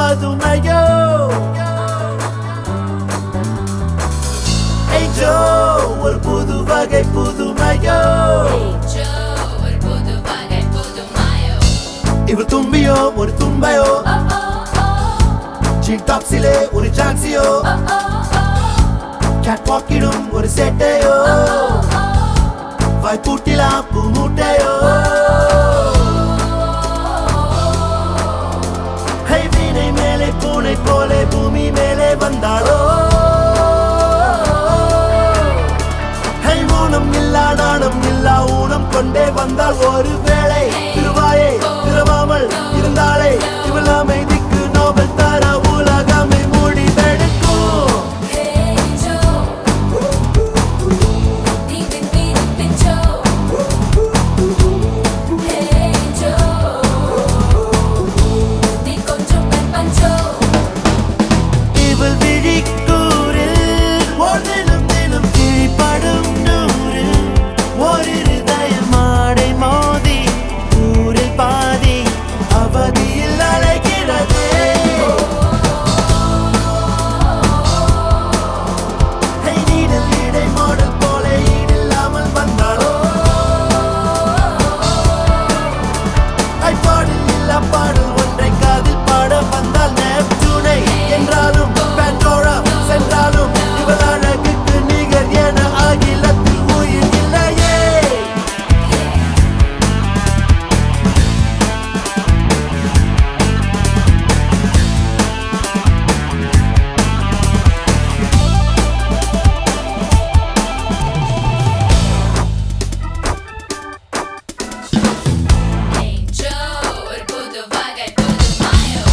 பதுமையோ ஏஞ்சோ ஒரு புது வகை புதுமையோ ஒரு புது வகை புது மாயோ இவர் தும்பியோ ஒரு தும்பையோ ஜீன் டாப்ஸிலே ஒரு ஜாக்ஸியோ கேட் வாக்கிடும் ஒரு சேட்டையோ வாய்ப்பூட்டிலா பூ மூட்டையோ ஹை வீணை மேலே பூனை போலே பூமி மேலே வந்தாளோ ஹை ஊனம் இல்லா நாணம் இல்லா ஊனம் கொண்டே வந்தாள் ஒரு வேளை திருவாயை திரவாமல் இருந்தாளே இவள் அமைதிக்கு நோபல் தர உலகமே மூடி வெடுக்கும் Hey Joe, நீ பின் Joe. Hey Joe, நீ கொஞ்சம் பெப்பன் Joe. இவள் விழிக்கூறில் ஒரு தினம் தினம் கிழிப்படும் நூறு ஒரு இருதயமாடை மோதி ஊரில் பாதி அவதியில் அலைகிறதே ஹை, நீடல் இடை மாடல் போல ஈடில்லாமல் வந்தாளோ ஐ பாடல் இல்லா பாடல் ஒன்றை காதில் பாட வந்தால் நெப்டூனை என்றாலும் பேண்டோரா சென்றாலும் இவள் அழகுக்கு நிகர் என அகிலத்தில் உயிர் இல்லையே Hey Joe, ஒரு புது வகை புது மாயோ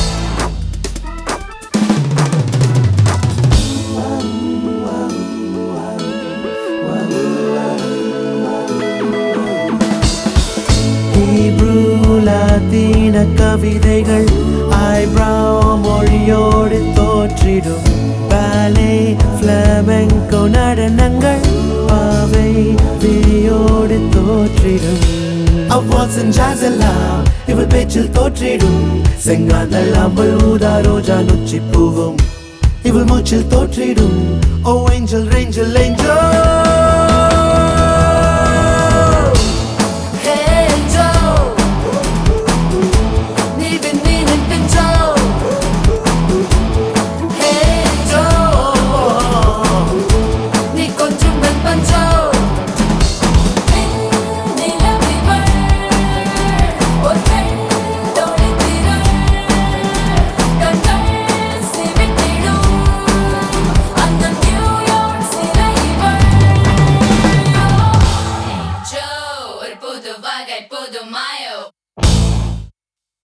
ஹீப்ரூ லத்தீன கவிதைகள் ஐப்ராவ் மொழியோடு தோற்றிடும் பாலே ஃப்ளமெங்கோ நடனங்கள் பாவை விழியோடு தோற்றிடும் அவ்வாசன் ஜாஸ் எல்லாம் இவள் பேச்சில் தோற்றிடும் செங்காந்தல் அம்பல் ஊதா ரோஜா நுச்சி பூவும் இவள் மூச்சில் தோற்றிடும் ஓ ஏஞ்சல் ரேஞ்சல் ஏஞ்சல்